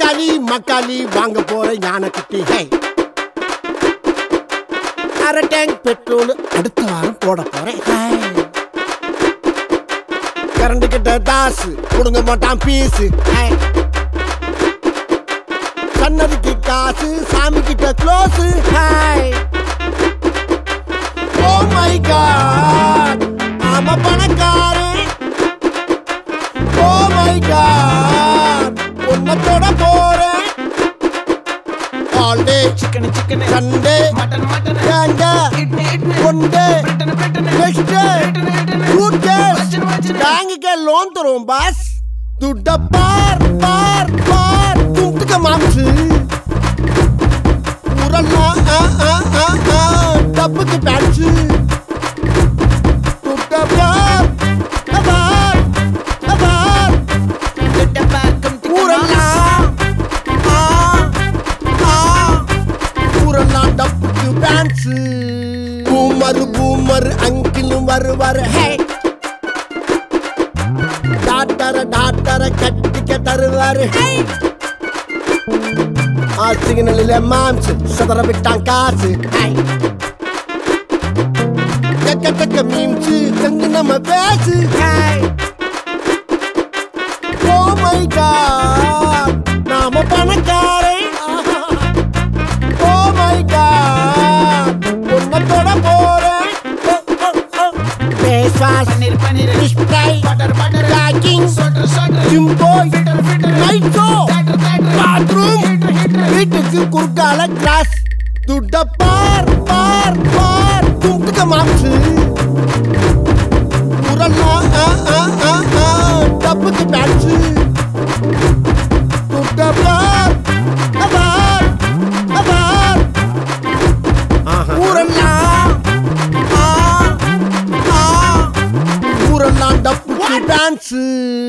தக்காளி மக்காளி வாங்க போற யானைக்குட்டி ஹே அரை டேங்க் பெட்ரோல் அடுத்த வாரம் போட போறேன் ஹாய். கரண்ட் கிட்ட தாசு கொடுங்க மாட்டான் பீஸு ஹாய். சன்னதிக்கு காசு சாமி கிட்ட close hi oh my God ஆமா பணக்காரன் ஓ மை காட் உன்னை தொட போறேன் all day chicken chicken Sunday mutton mutton கேங்க idli idli one day Britain Britain next day Britain Britain suitcase வச்சிரு, வச்சிரு. பேங்குக்கு லோன் தருவோம் பாஸ் துட்ட பார் பார் பார் துட்டுக்க மாம்சு உரல்லாம் ஆ ஆ ஆ ஆ டப்புக்கு பேட்சு துட்ட பார் பார் பார் கிட்ட பாக்கம் ஊரெல்லாம் ஆ ஆ ஊரெல்லாம் டப்புக்கு டான்ஸ் பூமர் பூமர் அங்கிலும் வருவார் ஹே டாக்டர டாக்டர கட்டிக்க தருவாரு ஹே ஆ சிக்னலில் மாம்ஸ் சதற விட்டான் காசு ஹே டக்க டக்க மீம்ஸ் கங்கு நம்ம பேசு ஹே ஓ மை காட் நாம பணக்காரன் ஓ மை காட் உன்னை தொட போறேன் face wash paneer paneer fish fry butter butter packing சோட்டர் சோட்டர் gym boy filter filter night show theatre theatre bathroom heater heater வீட்டுக்கு குறுக்கால கிளாஸ் துட்ட பார் பார் பார் துட்டுக்க மாம்சு உரல்லாம் ஆ ஆ ஆ ஆ டப்புக்கு பேட்சு துட்ட பார் பார் பார் ஊரெல்லாம் ஆ ஆ ஊரெல்லாம் டப்புக்கு டான்ஸு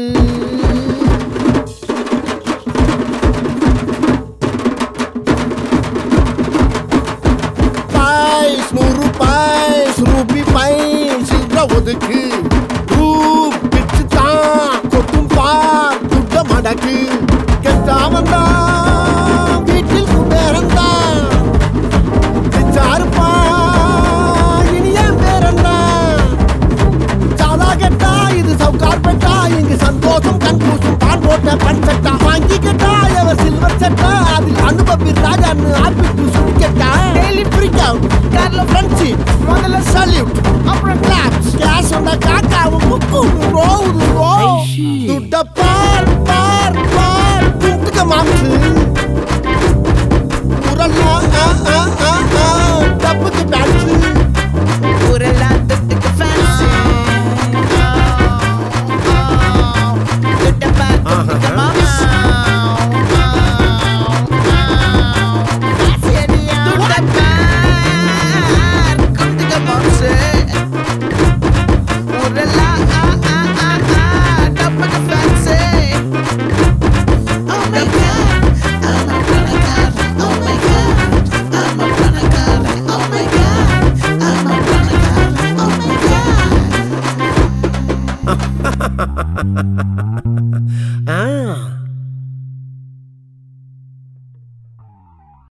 பாய்ஸ் நூறு பாய்ஸ் ரூபி பாய்ஸ் சில்ற ஒதுக்கு ரூப் பிச்சு தான் கொட்டும் பார் துட்ட மடக்கு கெட்டாமன் தான் வீட்டில் குபேரன் தான் பிச்சாருப்பா இனி என் பேரன்தான் சாதா கெட்டா இது சவுக்கார் பெட்டா இங்கு சந்தோஷம் கண்கூசும் தான் போட்ட பண் சட்டா வாங்கி கெட்டா எவ சில்வர் சட்டா அதில் அனுபவி ராஜான்னு ஆர்பிட்டு சுடி கெட்டா டெய்லி ஃப்ரீக் அவுட் கார்ல ஃப்ரெண்ட்ஷிப் முதல்ல சல்யூட் அப்புறம் கிளாப்ஸ் கேஷ் வந்தா காக்காவும் முக்கும் ரோவுது ரோ துட்ட பார் பார் பார் துட்டுக்க மாம்சு உரல்லாம் ஆ ஆ ஆ ஆ டப்புக்கு பேட்சு ஊரெல்லாம் தொட்டுக்கு fancy. கிட்ட பாக்கம் மாமா Oh my god.